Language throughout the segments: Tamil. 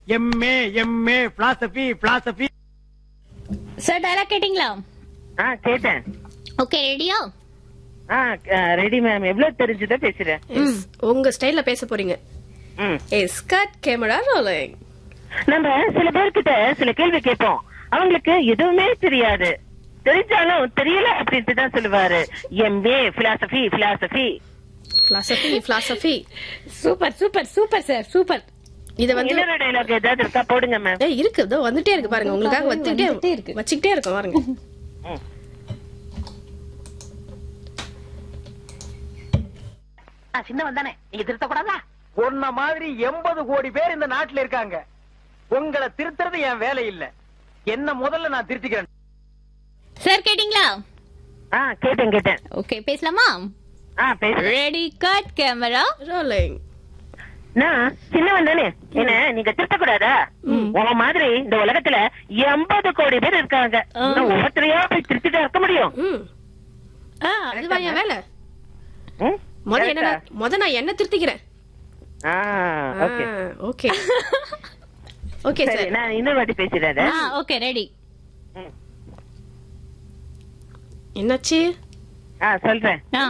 MA MA philosophy philosophy sir dialogue கேட்டிங்களா ஆ கேட்டேன் ஓகே ரெடியா ஆ ரெடி மேம் எவ்வளவு தெரிஞ்சுதோ பேசுறேன் Yes. உங்க ஸ்டைல்ல பேச போறீங்க ம். எஸ் கட் கேமரா ரோலிங் நம்ம சில பேர்கிட்ட சில கேள்வி கேட்போம் அவங்களுக்கு எதுவுமே தெரியாது தெரிஞ்சாலும் தெரியல அப்படின்ட்டு தான் சொல்லுவாரு MA philosophy philosophy philosophy philosophy super super super sir super இது வந்து இன்னொரு டைலாக் ஏதாவது இருக்கா போடுங்க மேம் ஏய், இருக்கு இதோ வந்துட்டே இருக்கு பாருங்க உங்களுக்காக வந்துட்டே வந்துட்டே இருக்கு. இருக்கு வச்சுக்கிட்டே இருக்கும் பாருங்க சின்னவன் தானே நீங்க திருத்தக்கூடாதா உன்ன மாதிரி எண்பது கோடி பேர் இந்த நாட்டுல இருக்காங்க உங்களை திருத்துறது என் வேலை இல்ல என்ன முதல்ல நான் திருத்திக்கிறேன் சார் கேட்டிங்களா ஆ கேட்டேன் கேட்டேன் ஓகே பேசலாமா ஆ பேசு ரெடி கட் கேமரா ரோலிங் நான் சின்னவன் தானே என்ன நீங்க திருத்தக்கூடாதா உன் மாதிரி இந்த உலகத்துல எண்பது கோடி பேர் இருக்காங்க நான் ஒவ்வொருத்தரையா போய் திருத்திட்டா இருக்க முடியும் ம் அதுவா என் வேலை ம்? முத என்ன முத நான் என்ன திருத்திக்கிறேன் ஆ, ஓகே ஓகே ஓகே சரி சார் நான் இன்னொரு வாட்டி பேசுறேன் ஆ ஓகே ரெடி என்னாச்சு ஆ சொல்றேன் ஆ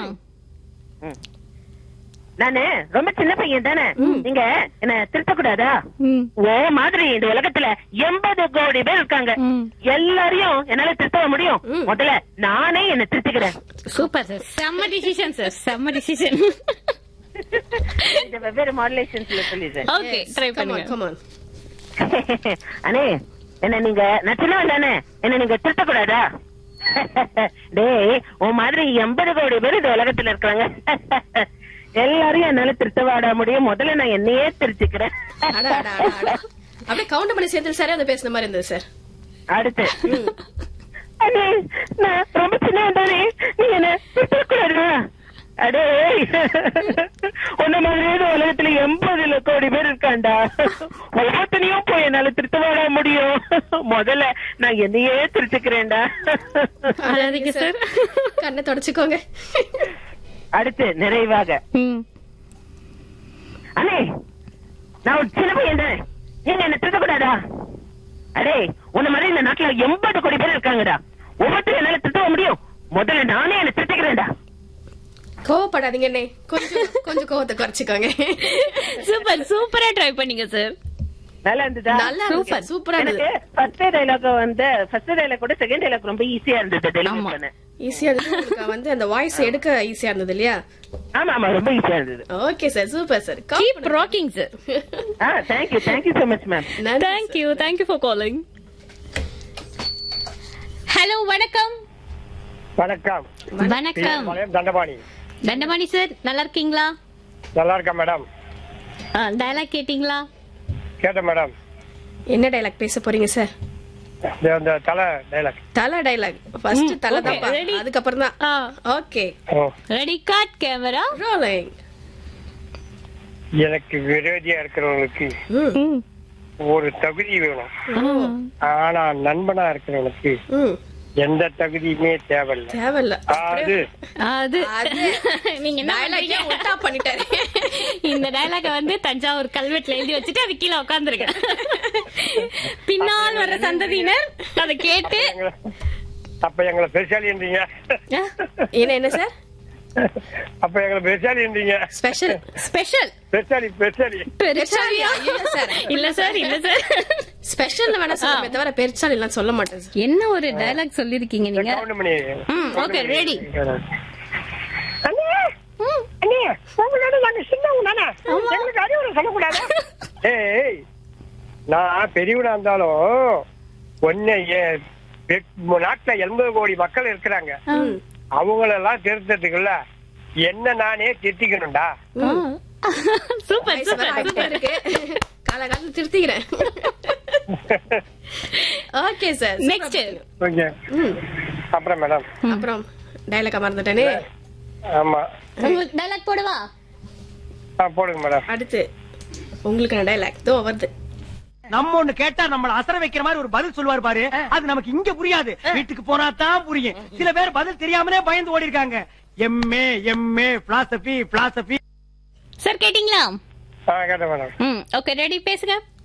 நானு ரொம்ப சின்ன பையன் தானே நீங்க என்ன திருத்தக்கூடாதா ம் ஓ மாதிரி இந்த உலகத்துல எண்பது கோடி பேர் இருக்காங்க ம். எல்லாரையும் என்னால திருத்த முடியும் ம். முதல்ல நானே என்ன திருத்திக்கிறேன் சூப்பர் சார் செம்ம டிசிஷன் சார் செம்ம டிசிஷன் இந்த வெவ்வேறு மாடுலேஷன்ஸ்ல சொல்லிடுறேன் ஓகே ட்ரை பண்ணுங்க கமான் அண்ணே என்ன நீங்க நான் சின்னவன் தானே என்ன நீங்க திருத்தக்கூடாதா டேய் உன் மாதிரி எண்பது கோடி பேர் இந்த உலகத்துல இருக்காங்க எல்லாரையும் என்னால திருத்தவாட முடியும் முதல்ல நான் என்னையே திருத்திக்கிறேன் அட அட அட அட அப்படியே கவுண்ட் பண்ணி சேர்த்து சாரே வந்து பேசுன மாதிரி இருந்தது சார் அடுத்து அண்ணே நான் ரொம்ப சின்னவன் தானே நீ என்ன திருத்தக்கூடாதா அடே உன்ன மாதிரியே இந்த உலகத்துல எண்பது கோடி பேர் இருக்காண்டா ஒவ்வொருத்தனையும் போய் என்னால திருத்தவாட முடியும் முதல்ல நான் என்னையே திருத்திக்கிறேன்டா அழாதீங்க சார் கண்ணை தொடச்சுக்கோங்க அடுத்து நிறைவாக ம் அண்ணே நான் ஒரு சின்ன பையன் தானே நீங்க என்ன திருத்தக்கூடாதா அடே உன்ன மாதிரி இந்த நாட்டுல எண்பது கோடி பேர் இருக்காங்கடா ஒவ்வொருத்தரும் என்னால திருத்தவ முடியும் முதல்ல நானே என்ன திருத்திக்கிறேன்டா கோவப்படாதீங்க அண்ணே கொஞ்சம் கொஞ்சம் கோவத்தை குறைச்சிக்கோங்க சூப்பர் சூப்பரா ட்ரை பண்ணீங்க சார் நல்லா இருந்ததா நல்லா சூப்பர் Super. சூப்பரா எனக்கு இருந்தது ஃபர்ஸ்ட் டைலாக் வந்து ஃபர்ஸ்ட் டைலாக் கூட செகண்ட் டைலாக் ரொம்ப ஈஸியா இருந்தது டெலிவரி ஆமா. பண்ண ஈஸியா இருந்தது உங்களுக்கு வந்து அந்த வாய்ஸ் எடுக்க ஈஸியா இருந்தது இல்லையா ஆமா ஆமா ரொம்ப ஈஸியா இருந்தது okay sir super sir keep rocking sir ஆ thank you thank you so much ma'am thank you thank you for calling hello வணக்கம் வணக்கம் வணக்கம் மலையம் தண்டபாணி தண்டபாணி சார் நல்லா இருக்கீங்களா நல்லா இருக்கேன் மேடம் டயலாக் கேட்டிங்களா கேட்டேன் மேடம் என்ன டைலாக் பேச போறீங்க சார் இந்த இந்த Thala dialogue Thala dialogue first Thala okay, தான் ready? அதுக்கப்புறம் தான் ஆ okay ready cut camera rolling எனக்கு விரோதியா இருக்கிறவங்களுக்கு ம் ம் ஒரு தகுதி வேணும் ஆனா நண்பனா இருக்கிறவனுக்கு ம் எந்த தகுதியுமே தேவையில்லை தேவையில்ல அது அது அது நீங்க என்ன டைலாக்கே பண்றீங்க? ஒட்டா பண்ணிட்டாரு இந்த டயலாக வந்து தஞ்சாவூர் கல்வெட்டுல எழுதி வச்சுட்டு அது கீழே உட்காந்துருக்கேன் பின்னால் வர்ற சந்ததியினர் அதை கேட்டு எங்களை- அப்ப எங்களை பெருசாலின்றீங்க என்ன என்ன சார் அப்ப எங்களை பெருசாலின்றீங்க ஸ்பெஷல் ஸ்பெஷல் பெருசாலி பெருசாலி பெருசாலியா இல்ல சார் இல்ல சார் இல்ல சார் ஸ்பெஷல் வேணா சொல்லுமே தவிர பெருசால் எல்லாம் சொல்ல மாட்டேன் சார் என்ன ஒரு டயலாக் சொல்லிருக்கீங்க நீங்க கவுண்ட் பண்ணி ம் ஓகே ரெடி அண்ணே அண்ணே உங்களோட நாங்க சின்னவங்க தானே எங்களுக்கு அறிவுரை சொல்லக்கூடாது ஏய் நான் பெரியவனா இருந்தாலும் ஒன்னு நாட்டுல எண்பது கோடி மக்கள் இருக்கிறாங்க அவங்களெல்லாம் திருத்தத்துக்குள்ள என்ன நானே திருத்திக்கணும்டா சூப்பர் வயசு சூப்பர் வேற ஆயிட்டே சூப்பர் இருக்கு காலகாலத்துல திருத்திக்கிறேன் ஓகே சார் நெக்ஸ்ட் ஓகே அப்புறம் மேடம் அப்புறம் டைலாக மறந்துட்டேனே ஆமா உங்களுக்கு டயலாக் போடுவா ஆ போடுங்க மேடம் அடுத்து உங்களுக்கு டைலாக் தோ வருது நம்ம ஒண்ணு கேட்டா நம்மள அசர வைக்கிற மாதிரி ஒரு பதில் சொல்லுவாரு பாரு அது நமக்கு இங்க புரியாது வீட்டுக்கு போனா தான் புரியும் சில பேர் பதில் தெரியாமலே பயந்து ஓடி இருக்காங்க MA MA philosophy philosophy sir கேட்டிங்களா ஆ கேட்டேன் மேடம் ம் ஓகே ரெடி பேசுங்க